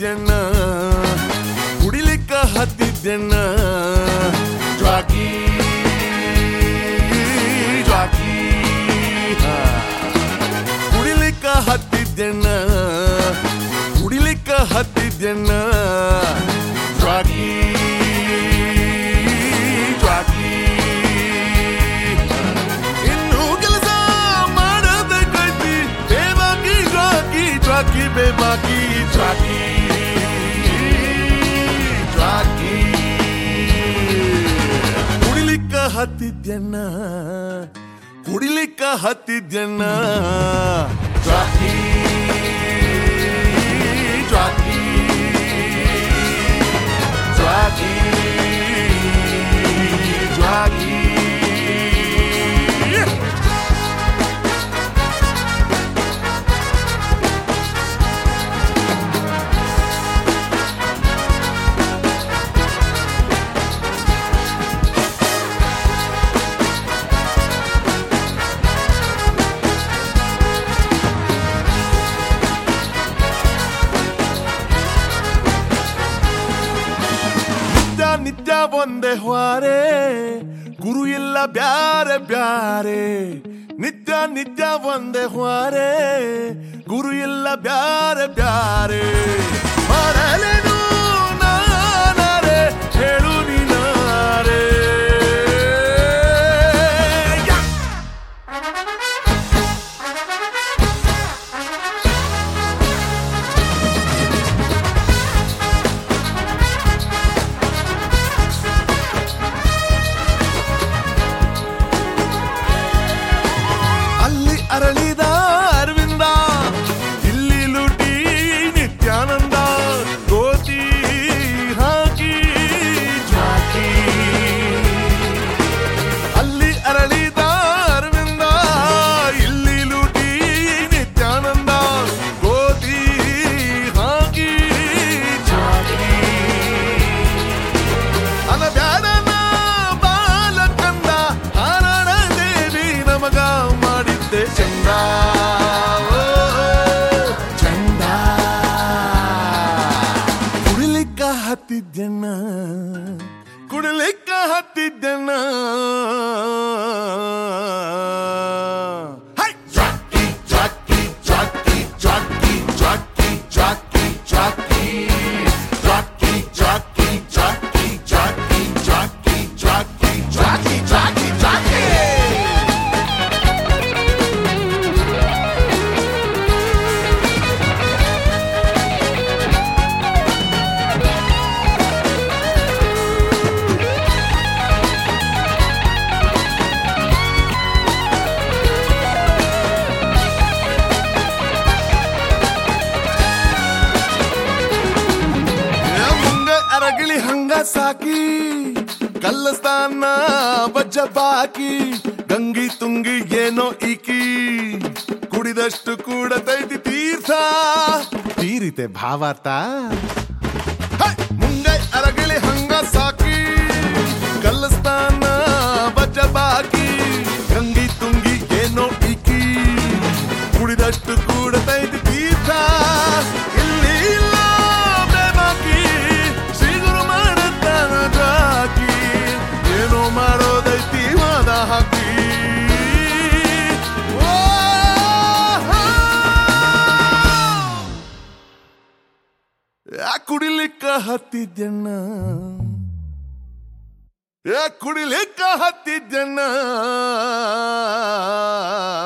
ಹತ್ತಿದ್ದೆಣ್ಣ ಕುಡಿಲಿಕ್ಕ ಹತ್ತಿದ್ದೆಣ್ಣ ಜ್ವಾಕಿ ಜ್ವಾಕಿ ಹಾ. ಕುಡಿಲಿಕ್ಕ ಹತ್ತಿದ್ದೆಣ್ಣ ಕುಡಿಲಿಕ್ಕ ಹತ್ತಿದ್ದೆಣ್ಣ ಜ್ವಾಕಿ ಜ್ವಾಕಿ ಇನ್ನು ಕೆಲಸ ಮಾಡದ ಕಟ್ಟಿ ಬೇಬಾಕಿ ಜ್ವಾಕಿ ಜ್ವಾಕಿ ಬೇಬಾಕಿ ಜ್ವಾಕಿ ಜ್ವಾಕಿ ಕುಡಿಲಿಕ್ಕ ಹತ್ತಿದ್ಯಣ್ಣ ಕುಡಿಲಿಕ್ಕ ಹತ್ತಿದ್ಯಣ್ಣ ಜ್ವಾಕಿ ಜ್ವಾಕಿ ಜ್ವಾಕಿ ಜ್ವಾಕಿ ನಿತ್ಯ ನಿತ್ಯ ಒಂದೇ ಹೊರೆ ಗುರು ಇಲ್ಲ ಬ್ಯಾರೆ ಬ್ಯಾರೆ ನಿತ್ಯ ನಿತ್ಯ ಒಂದೇ ಹೊರೆ ಗುರು ಇಲ್ಲ ಬ್ಯಾರೆ ಬ್ಯಾರೆ ಮಾಡಲೇನು ನಾನಾರೆ ಹೇಳು ನೀನಾರೆ ಯಾ! ಅಲ್ಲಿ ಅರಳಿದ ಅರವಿಂದ ಇಲ್ಲಿ ಲುಟಿ ನಿತ್ಯಾನಂದ ಗೋತಿ ಹಾಕಿ ಜಾಕಿ ಅಲ್ಲಿ ಅರಳಿದ ಅರವಿಂದ ಇಲ್ಲಿ ಲುಟಿ ನಿತ್ಯಾನಂದ ಗೋತಿ ಹಾಕಿ ಜಾಕಿ ಅನಬ್ಯಾಡನ ಬಾಲಕಂದ ಹಾರಾಡ ದೇವಿ ನಮಗ ಮಾಡಿದ್ದೆ ಚಂದ ಓ, ಚಂದ ಕುಡಿಲಿಕ್ಕ ಹತ್ತಿದ್ದೆಣ್ಣ ಕುಡಿಲಿಕ್ಕ ಹತ್ತಿದ್ದೆಣ್ಣ hi! Jackie Jackie Jackie Jackie Jackie Jackie Jackie Jackie Jackie Jackie Jackie Jackie Jackie Jackie Jackie Jackie ಏ ಮುಂಗ ಅರಗಿಳಿ ಹಂಗ ಸಾಕಿ ಕಲ್ಲಸ್ತಾನ ಬಜ್ಜ ಬಾಕಿ ಗಂಗಿ ತುಂಗಿ ಏನೋ ಈಕಿ ಕುಡಿದಷ್ಟು ಕೂಡ ತೈತಿ ತೀರ್ಥ ತೀರಿತೆ ಭಾವಾರ್ಥ ಹೈ! ಮುಂಗೈ ಅರಗಿಳಿ ಹಂಗ ಸಾಕಿ ಕಲ್ಲಸ್ತಾನ ಬಜ್ಜ ಬಾಕಿ ಗಂಗಿ ತುಂಗಿ ಏನೋ ಈಕಿ ಕುಡಿದಷ್ಟು ಕೂಡ ತೈತಿ ತೀರ್ಥ ಇಲ್ಲಿ ಇಲ್ಲ ಬೇಬಾಕಿ ಸಿಗುರು ಮಾಡುತ್ತಾನ ಜಾಕಿ ಏನೋ ಮಾಡೋದೈತಿ ವಾದ ಹಾಕಿ ಓ, ಹಾ. ಯಾ ಕುಡಿಲಿಕ್ಕ ಹತ್ತಿದ್ದೆಣ್ಣ ಯಾ ಕುಡಿಲಿಕ್ಕ ಹತ್ತಿದ್ದೆಣ್ಣ